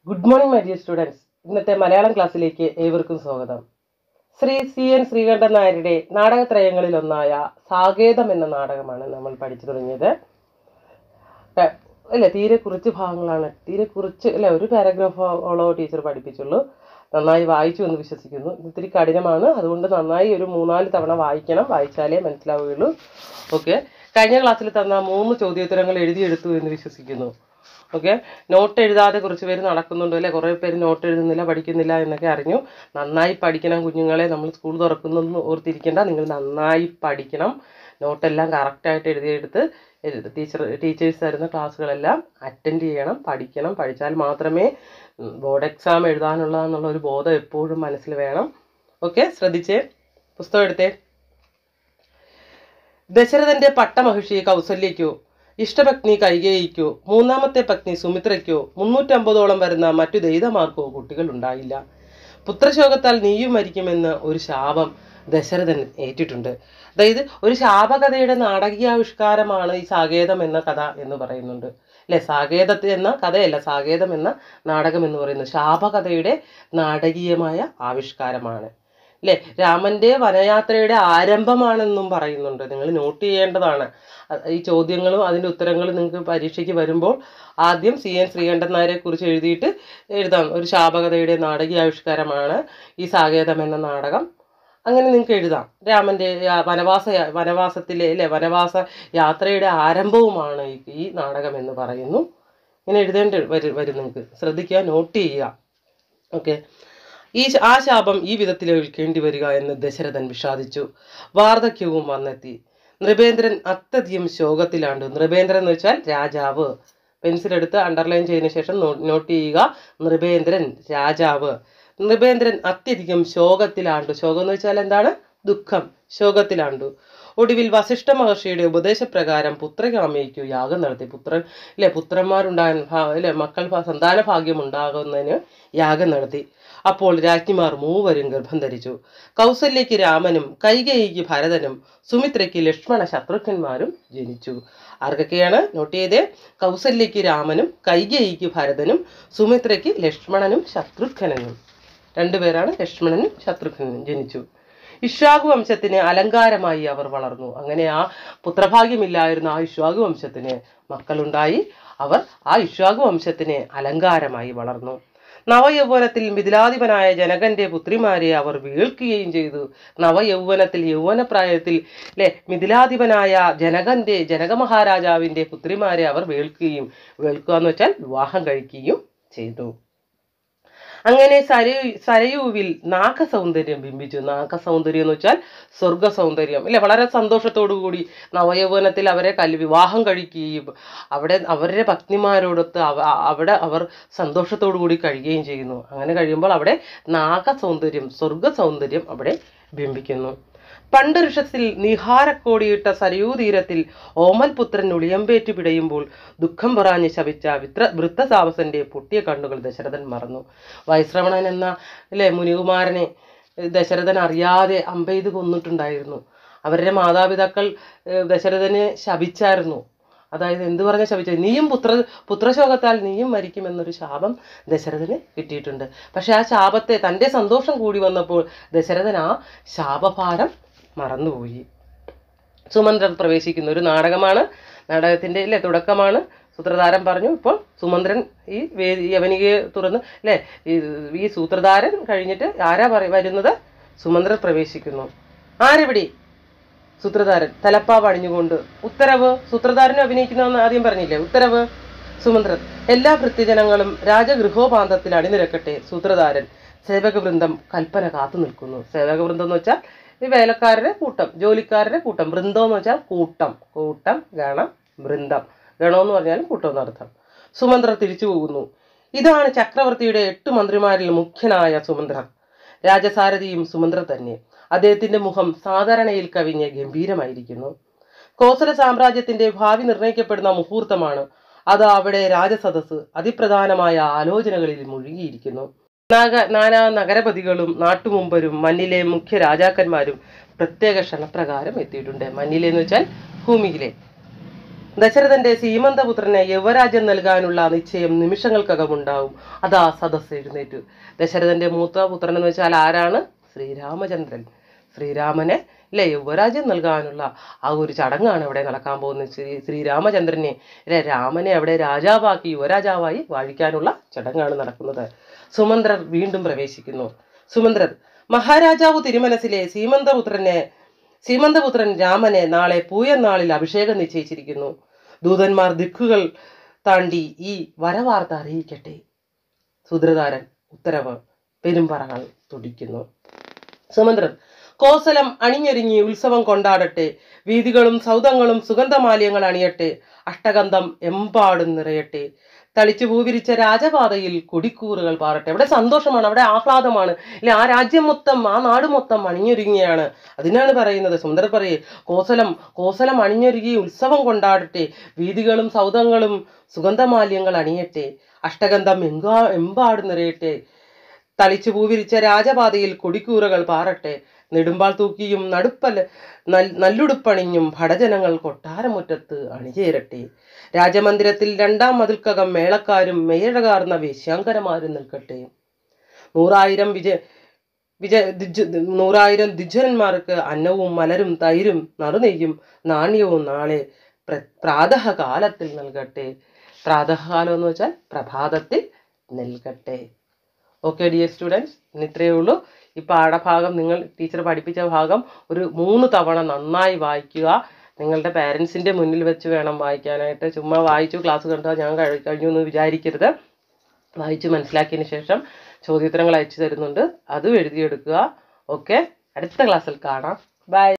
good morning my dear students ഇന്നത്തെ മലയാളം ക്ലാസ്സിലേക്ക് ഏവർക്കും സ്വാഗതം ശ്രീ സി എൻ ശ്രീകണ്ഠൻ നായരുടെ നാടകത്രയങ്ങളിൽ ഒന്നായ സാകേതം എന്ന നാടകമാണ് നമ്മൾ പഠിച്ചു തുടങ്ങിയത് ക- അല്ല തീരെ കുറച്ച് ഭാഗങ്ങളാണ് തീരെ കുറച്ച് അല്ല ഒരു പാരഗ്രാഫോളോ ടീച്ചർ പഠിപ്പിച്ചുള്ളൂ നന്നായി വായിച്ചു എന്ന് വിശ്വസിക്കുന്നു ഇത് ഇത്തിരി കഠിനമാണ് അതുകൊണ്ട് നന്നായി ഒരു മൂന്നാല് തവണ വായിക്കണം വായിച്ചാലേ മനസ്സിലാവുകയുള്ളൂ ഓക്കെ കഴിഞ്ഞ ക്ലാസ്സിൽ തന്ന മൂന്ന് ചോദ്യോത്തരങ്ങൾ എഴുതിയെടുത്തു എന്ന് വിശ്വസിക്കുന്നു ഓക്കെ നോട്ട് എഴുതാതെ കുറച്ച് പേര് നടക്കുന്നുണ്ട് അല്ലെ കുറേ പേര് നോട്ട് എഴുതുന്നില്ല പഠിക്കുന്നില്ല എന്നൊക്കെ അറിഞ്ഞു നന്നായി പഠിക്കണം കുഞ്ഞുങ്ങളെ നമ്മൾ സ്കൂൾ തുറക്കുന്നൊന്നും ഓർത്തിരിക്കേണ്ട നിങ്ങൾ നന്നായി പഠിക്കണം നോട്ടെല്ലാം കറക്റ്റായിട്ട് എഴുതിയെടുത്ത് എഴുതി ടീച്ചർ ടീച്ചേഴ്സ് തരുന്ന ക്ലാസ്സുകളെല്ലാം അറ്റൻഡ് ചെയ്യണം പഠിക്കണം പഠിച്ചാൽ മാത്രമേ ബോർഡ് എക്സാം എഴുതാനുള്ളതെന്നുള്ള ഒരു ബോധം എപ്പോഴും മനസ്സിൽ വേണം ഓക്കെ ശ്രദ്ധിച്ചേ പുസ്തകം എടുത്തേ ദശരഥന്റെ പട്ടമഹിഷി കൗസല്യയ്ക്കോ ഇഷ്ടപത്നി കൈകേയിക്കോ മൂന്നാമത്തെ പത്നി സുമിത്രയ്ക്കോ മുന്നൂറ്റമ്പതോളം വരുന്ന മറ്റു ദൈതമാർക്കോ കുട്ടികൾ ഉണ്ടായില്ല പുത്രശോകത്താൽ നീയും മരിക്കുമെന്ന് ഒരു ശാപം ദശരഥൻ ഏറ്റിട്ടുണ്ട് അതായത് ഒരു ശാപകഥയുടെ നാടകീയാവിഷ്കാരമാണ് ഈ സാകേതം എന്ന കഥ എന്ന് പറയുന്നുണ്ട് അല്ലെ സാകേതത്തെ എന്ന കഥയല്ല സാകേതം എന്ന നാടകം എന്ന് പറയുന്നത് ശാപകഥയുടെ നാടകീയമായ ആവിഷ്കാരമാണ് അല്ലേ രാമന്റെ വനയാത്രയുടെ ആരംഭമാണെന്നും പറയുന്നുണ്ട് നിങ്ങൾ നോട്ട് ചെയ്യേണ്ടതാണ് അ- ഈ ചോദ്യങ്ങളും അതിൻ്റെ ഉത്തരങ്ങളും നിങ്ങൾക്ക് പരീക്ഷയ്ക്ക് വരുമ്പോൾ ആദ്യം സി എൻ ശ്രീകണ്ഠൻ നായരെ കുറിച്ച് എഴുതിയിട്ട് എഴുതാം ഒരു ശാപകഥയുടെ നാടകീയാവിഷ്കാരമാണ് ഈ സാകേതം എന്ന നാടകം അങ്ങനെ നിങ്ങൾക്ക് എഴുതാം രാമന്റെ ആ വനവാസ യാ- വനവാസത്തിലെ അല്ലെ വനവാസ യാത്രയുടെ ആരംഭവുമാണ് ഈ- ഈ നാടകം എന്ന് പറയുന്നു ഇങ്ങനെ എഴുതേണ്ടി വരും വരും നിങ്ങൾക്ക് ശ്രദ്ധിക്കുക നോട്ട് ചെയ്യുക ഓക്കെ ഈ ശ- ആ ശാപം ഈ വിധത്തിൽ ഏൽക്കേണ്ടി വരിക എന്ന് ദശരഥൻ വിഷാദിച്ചു വാർദ്ധക്യവും വന്നെത്തി നൃപേന്ദ്രൻ അത്യധികം ശോകത്തിലാണ്ടു നൃപേന്ദ്രൻ എന്ന് വെച്ചാൽ രാജാവ് പെൻസിൽ എടുത്ത് അണ്ടർലൈൻ ചെയ്തതിനു ശേഷം നോ- നോട്ട് ചെയ്യുക നൃപേന്ദ്രൻ രാജാവ് നൃപേന്ദ്രൻ അത്യധികം ശോകത്തിലാണ്ടു ശോകം എന്ന് വെച്ചാൽ എന്താണ് ദുഃഖം ശോകത്തിലാണ്ടു ഒടുവിൽ വസിഷ്ഠ മഹർഷിയുടെ ഉപദേശപ്രകാരം പുത്രകാമയ്ക്കു യാഗം നടത്തി പുത്രൻ ഇല്ലേ പുത്രന്മാരുണ്ടാകാൻ ഭാ- ഇല്ലേ മക്കൾ ഭാ- സന്താന ഭാഗ്യം ഉണ്ടാകുന്നതിന് യാഗം നടത്തി അപ്പോൾ രാജ്ഞിമാർ മൂവരും ഗർഭം ധരിച്ചു കൗസല്യയ്ക്ക് രാമനും കൈകേയിക്ക് ഭരതനും സുമിത്രയ്ക്ക് ലക്ഷ്മണ ശത്രുഘ്നന്മാരും ജനിച്ചു ആർക്കൊക്കെയാണ് നോട്ട് ചെയ്തേ കൗസല്യയ്ക്ക് രാമനും കൈകേയിക്ക് ഭരതനും സുമിത്രയ്ക്ക് ലക്ഷ്മണനും ശത്രുഘ്നനും രണ്ടുപേരാണ് ലക്ഷ്മണനും ശത്രുഘ്നനും ജനിച്ചു ഇഷ്വാകു വംശത്തിന് അലങ്കാരമായി അവർ വളർന്നു അങ്ങനെ ആ പുത്രഭാഗ്യമില്ലായിരുന്ന ആ ഇഷ്വാകു വംശത്തിന് മക്കളുണ്ടായി അവർ ആ ഇഷ്വാകു വംശത്തിന് അലങ്കാരമായി വളർന്നു നവയൗവനത്തിൽ മിഥിലാധിപനായ ജനകന്റെ പുത്രിമാരെ അവർ വീഴ്ക്കുകയും ചെയ്തു നവയൗവനത്തിൽ യൗവനപ്രായത്തിൽ അല്ലെ മിഥിലാധിപനായ ജനകന്റെ ജനക മഹാരാജാവിന്റെ പുത്രിമാരെ അവർ വേൾക്കുകയും വേൾക്കുക എന്ന് വെച്ചാൽ വിവാഹം കഴിക്കുകയും ചെയ്തു അങ്ങനെ സരയു സരയുവിൽ നാഗസൗന്ദര്യം ബിംബിച്ചു നാഗസൗന്ദര്യം എന്ന് വെച്ചാൽ സ്വർഗ സൗന്ദര്യം അല്ലെ വളരെ സന്തോഷത്തോടു കൂടി നവയൗവനത്തിൽ അവരെ കല് വിവാഹം കഴിക്കുകയും അവിടെ അവരുടെ പത്നിമാരോടൊത്ത് അവ അവിടെ അവർ സന്തോഷത്തോടു കൂടി കഴിയുകയും ചെയ്യുന്നു അങ്ങനെ കഴിയുമ്പോൾ അവിടെ നാഗസൗന്ദര്യം സ്വർഗ സൗന്ദര്യം അവിടെ ബിംബിക്കുന്നു പണ്ട് ഋഷത്തിൽ നിഹാരക്കോടിയിട്ട സരയൂ തീരത്തിൽ ഓമൽപുത്രൻ ഉളിയമ്പേറ്റ് പിടയുമ്പോൾ ദുഃഖം പറയാഞ്ഞ് ശപിച്ച വിത്ര വൃത്തസാവസന്റെ പൊട്ടിയ കണ്ണുകൾ ദശരഥൻ മറന്നു വൈശ്രവണൻ എന്ന അല്ലേ മുനികുമാരനെ ഏഹ്, ദശരഥൻ അറിയാതെ അമ്പെയ്ത് കൊന്നിട്ടുണ്ടായിരുന്നു അവരുടെ മാതാപിതാക്കൾ ഏഹ്, ദശരഥനെ ശപിച്ചായിരുന്നു അതായത് എന്ത് പറഞ്ഞ ശപിച്ചത് നീയും പുത്ര പുത്രശോകത്താൽ നീയും മരിക്കുമെന്നൊരു ശാപം ദശരഥന് കിട്ടിയിട്ടുണ്ട് പക്ഷെ ആ ശാപത്തെ തൻ്റെ സന്തോഷം കൂടി വന്നപ്പോൾ ദശരഥൻ ആ ശാപഭാരം മറന്നുപോയി സുമന്ത്രൻ പ്രവേശിക്കുന്ന ഒരു നാടകമാണ് നാടകത്തിൻ്റെ അല്ലേ തുടക്കമാണ് സൂത്രധാരൻ പറഞ്ഞു ഇപ്പോൾ സുമന്ത്രൻ ഈ വേദി യവനികയെ തുറന്ന് അല്ലേ ഈ ഈ സൂത്രധാരൻ കഴിഞ്ഞിട്ട് ആരാ പറ വരുന്നത് സുമന്ത്രൻ പ്രവേശിക്കുന്നു ആരെവിടെ സൂത്രധാരൻ തലപ്പാവ് അണിഞ്ഞുകൊണ്ട് ഉത്തരവ് സൂത്രധാരനെ അഭിനയിക്കുന്നതെന്ന് ആദ്യം പറഞ്ഞില്ലേ ഉത്തരവ് സുമന്ത്രൻ എല്ലാ ഭൃത്യജനങ്ങളും രാജഗൃഹോപാന്തത്തിൽ അണിനിരക്കട്ടെ സൂത്രധാരൻ സേവകവൃന്ദം കൽപ്പന കാത്തു നിൽക്കുന്നു സേവകവൃന്ദം എന്ന് വെച്ചാൽ ഈ വേലക്കാരുടെ കൂട്ടം ജോലിക്കാരുടെ കൂട്ടം വൃന്ദം എന്ന് വെച്ചാൽ കൂട്ടം കൂട്ടം ഗണം വൃന്ദം ഗണം എന്ന് പറഞ്ഞാലും കൂട്ടം എന്നർത്ഥം സുമന്ത്രർ തിരിച്ചു പോകുന്നു ഇതാണ് ചക്രവർത്തിയുടെ എട്ട് മന്ത്രിമാരിൽ മുഖ്യനായ സുമന്ത്രർ രാജസാരഥിയും സുമന്ത്ര തന്നെ അദ്ദേഹത്തിന്റെ മുഖം സാധാരണയിൽ കവിഞ്ഞ് ഗംഭീരമായിരിക്കുന്നു കോസല സാമ്രാജ്യത്തിന്റെ ഭാവി നിർണയിക്കപ്പെടുന്ന മുഹൂർത്തമാണ് അത് അവിടെ രാജസദസ് അതിപ്രധാനമായ ആലോചനകളിൽ മുഴുകിയിരിക്കുന്നു നാഗ നാനാ നഗരപതികളും നാട്ടുമുമ്പരും മന്നിലെ മുഖ്യ രാജാക്കന്മാരും പ്രത്യേക ക്ഷണപ്രകാരം എത്തിയിട്ടുണ്ട് മന്നിലെ എന്ന് വെച്ചാൽ ഭൂമിയിലെ ദശരഥന്റെ സീമന്തപുത്രന് യുവരാജ്യം നൽകാനുള്ള നിശ്ചയം നിമിഷങ്ങൾക്കകം ഉണ്ടാവും അതാ സദസ് എഴുന്നേറ്റു ദശരഥന്റെ മൂത്ത പുത്രൻ എന്ന് വെച്ചാൽ ആരാണ് ശ്രീരാമചന്ദ്രൻ ശ്രീരാമനെ അല്ലെ യുവരാജ്യം നൽകാനുള്ള ആ ഒരു ചടങ്ങാണ് ഇവിടെ നടക്കാൻ പോകുന്നത് ശ്രീ ശ്രീരാമചന്ദ്രനെ അല്ലെ രാമനെ അവിടെ രാജാവാക്കി യുവരാജാവായി വാഴിക്കാനുള്ള ചടങ്ങാണ് നടക്കുന്നത് സുമന്ത്രർ വീണ്ടും പ്രവേശിക്കുന്നു സുമന്ത്രർ മഹാരാജാവ് തിരുമനസിലെ സീമന്തപുത്രനെ സീമന്തപുത്രൻ രാമനെ നാളെ പൂയനാളിൽ അഭിഷേകം നിശ്ചയിച്ചിരിക്കുന്നു ദൂതന്മാർ ദിക്കുകൾ താണ്ടി ഈ വരവാർത്ത അറിയിക്കട്ടെ സുദ്രധാരൻ ഉത്തരവ് പെരുമ്പറകൾ തുടിക്കുന്നു സുമന്ത്രൻ കോസലം അണിഞ്ഞൊരുങ്ങി ഉത്സവം കൊണ്ടാടട്ടെ വീതികളും സൗധങ്ങളും സുഗന്ധമാല്യങ്ങൾ അണിയട്ടെ അഷ്ടഗന്ധം എമ്പാടും നിറയട്ടെ തളിച്ചു പൂവിരിച്ച രാജപാതയിൽ കൊടിക്കൂറുകൾ പാറട്ടെ അവിടെ സന്തോഷമാണ് അവിടെ ആഹ്ലാദമാണ് ഇല്ല ആ രാജ്യം മൊത്തം ആ നാട് മൊത്തം അണിഞ്ഞൊരുങ്ങിയാണ് അതിനാണ് പറയുന്നത് സുന്ദർ പറയേ കോസലം കോസലം അണിഞ്ഞൊരുങ്ങി ഉത്സവം കൊണ്ടാടട്ടെ വീതികളും സൗധങ്ങളും സുഗന്ധമാല്യങ്ങൾ അണിയട്ടെ അഷ്ടഗന്ധം എങ്കാ എമ്പാട് നിറയട്ടെ തളിച്ചു പൂവിരിച്ച രാജപാതയിൽ കൊടിക്കൂറകൾ പാറട്ടെ നെടുമ്പാൽ തൂക്കിയും നടുപ്പൽ നൽ- നല്ലുടുപ്പണിഞ്ഞും ഭടജനങ്ങൾ കൊട്ടാരമുറ്റത്ത് അണിചേരട്ടെ രാജമന്ദിരത്തിൽ രണ്ടാം മതിൽക്കകം മേളക്കാരും മേഴകാർന്ന വേശ്യാങ്കരമാരും നിൽക്കട്ടെ നൂറായിരം വിജയ വിജയ ദിജ് നൂറായിരം ദ്വിജന്മാർക്ക് അന്നവും മലരും തൈരും നറുനെയ്യും നാണ്യവും നാളെ പ്ര പ്രാതകാലത്തിൽ നൽകട്ടെ പ്രാതകാലം എന്ന് വെച്ചാൽ പ്രഭാതത്തിൽ നൽകട്ടെ ഓക്കെ ഡിയർ സ്റ്റുഡൻസ് ഇന്ന് ഇത്രയേ ഉള്ളൂ ഈ പാഠഭാഗം നിങ്ങൾ ടീച്ചർ പഠിപ്പിച്ച ഭാഗം ഒരു മൂന്ന് തവണ നന്നായി വായിക്കുക നിങ്ങളുടെ പാരൻസിൻ്റെ മുന്നിൽ വെച്ച് വേണം വായിക്കാനായിട്ട് ചുമ്മാ വായിച്ചു ക്ലാസ് കണ്ടാൽ ഞാൻ കഴി- കഴിഞ്ഞു എന്ന് വിചാരിക്കരുത് വായിച്ച് മനസ്സിലാക്കിയതിന് ശേഷം ചോദ്യോത്തരങ്ങൾ അയച്ചു തരുന്നുണ്ട് അതും എഴുതിയെടുക്കുക ഓക്കെ അടുത്ത ക്ലാസ്സിൽ കാണാം ബൈ